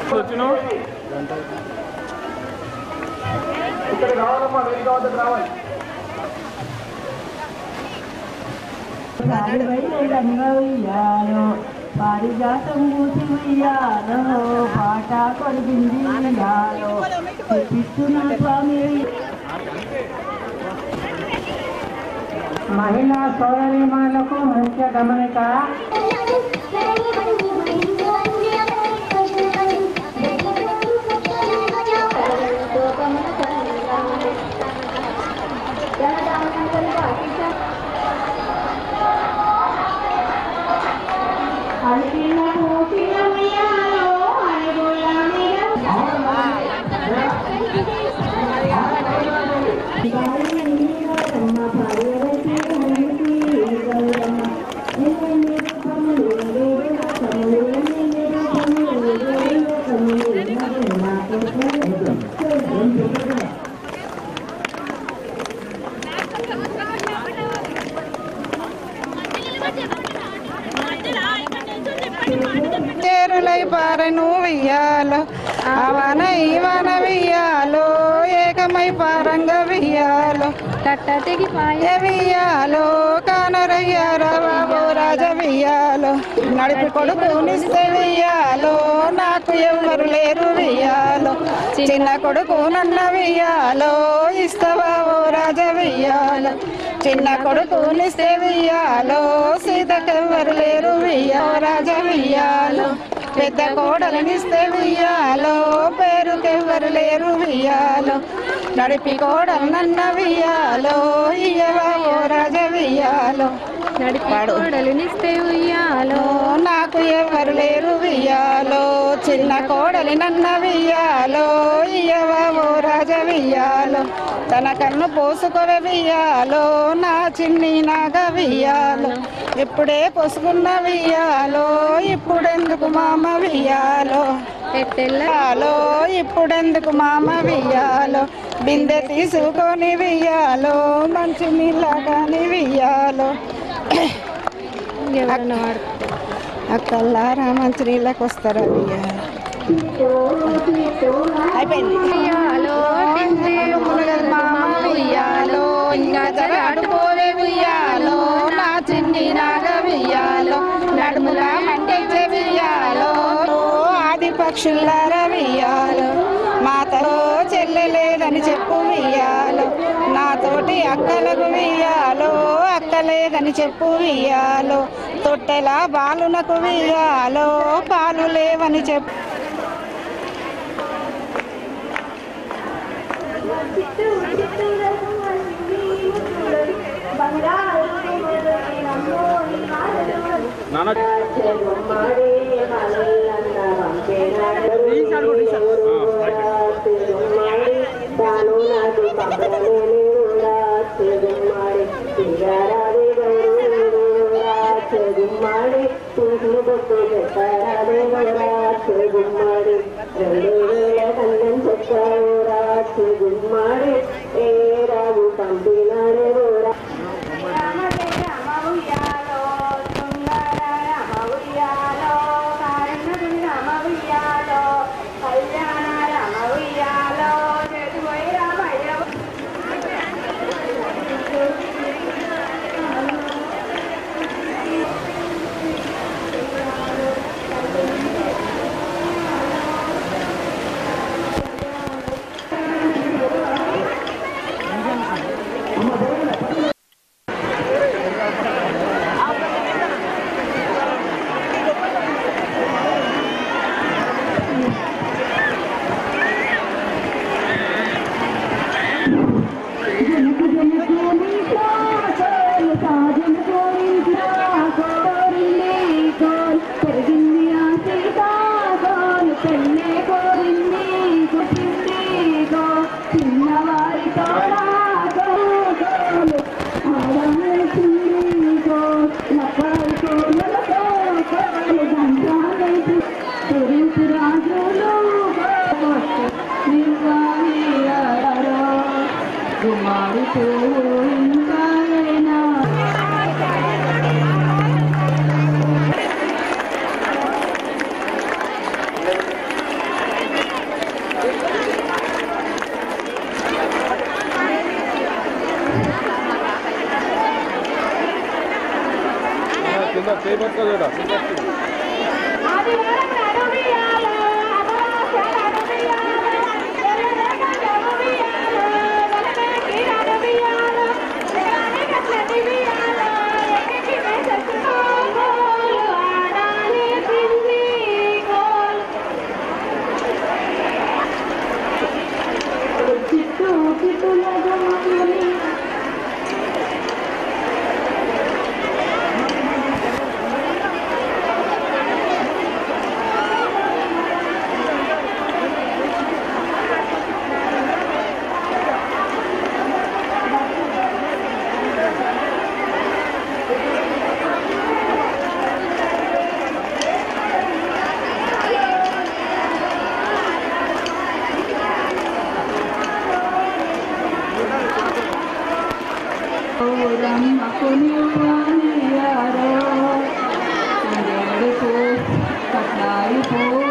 వచ్చినావు ఇక్కడ రావాలమ్మా వేదిక వద్దకు రావాలి ఉయ్యాలో పారిజాతం మూసి ఉయ్యాలో పాట కొరిగింది ఉయ్యాలో పిచ్చున స్వామి మహిళా సోదరిమాలకు ముఖ్య గమనిక చేరులై పారను వెయ్యాలో అవన ఈవన వెయ్యాలో ఏకమై పారంగ వెయ్యాలో కట్ట తెగిపాయ వెయ్యాలో కానరయ్యారా బాబు రాజ వెయ్యాలో నడిపి కొడుకునిస్తే వెయ్యాలో నాకు ఎవరు లేరు వెయ్యాలో చిన్న కొడుకు నన్న వెయ్యాలో ఇస్తావా ఓ రాజ వెయ్యాలో చిన్న కొడుకునిస్తే వెయ్యాలో సీతకెవ్వరు లేరు వెయ్యో రాజ వెయ్యాలో పెద్ద కోడలనిస్తే వెయ్యాలో పేరుకెవ్వరు లేరు వెయ్యాలో నడిపి కోడలు నన్న వెయ్యాలో ఇయ్యవా ఓ రాజ వెయ్యాలో నడిపాడు కోడలునిస్తే ఉయ్యాలో నాకు ఎవరు లేరు వెయ్యాలో చిన్న కోడలి నన్న వెయ్యాలో ఇయ్యవా ఓ రాజ వెయ్యాలో తన కన్ను పోసుకోవే వెయ్యాలో నా చిన్ని నాగ వెయ్యాలో ఇప్పుడే పొసుకున్న వెయ్యాలో ఇప్పుడెందుకు మామ వెయ్యాలో పెట్టెల్ల వెయ్యాలో ఇప్పుడెందుకు మామ వెయ్యాలో బిందె తీసుకొని వెయ్యాలో మంచి నీళ్ళగాని వెయ్యాలో ఎవరన్నా వాడు అక్కల్లారా మంచి నీళ్ళకి వస్తారా వెయ్యాలో అయిపోయింది ఉయ్యాలో మునగదు మామ వెయ్యాలో ఇంకా జరాడుకోవే వెయ్యాలో నా చిన్ని నాగ వెయ్యాలో నడుములా మంటే వెయ్యాలో ఆది పక్షులారా వెయ్యాలో మాతో చెల్లెలేదని చెప్పు వెయ్యాలో నాతోటి అక్కలకు వెయ్యాలో అక్కలేదని చెప్పు వెయ్యాలో తొట్టెలా బాలునకు వెయ్యాలో పాలు లేవని చెప్పు నాన్న గుమ్మాడి ఏ రాజు పంపినాడే రా కింద చేయబట్టుకో చూడ చిట్టు చిట్టు లగమని కట్టాయి పో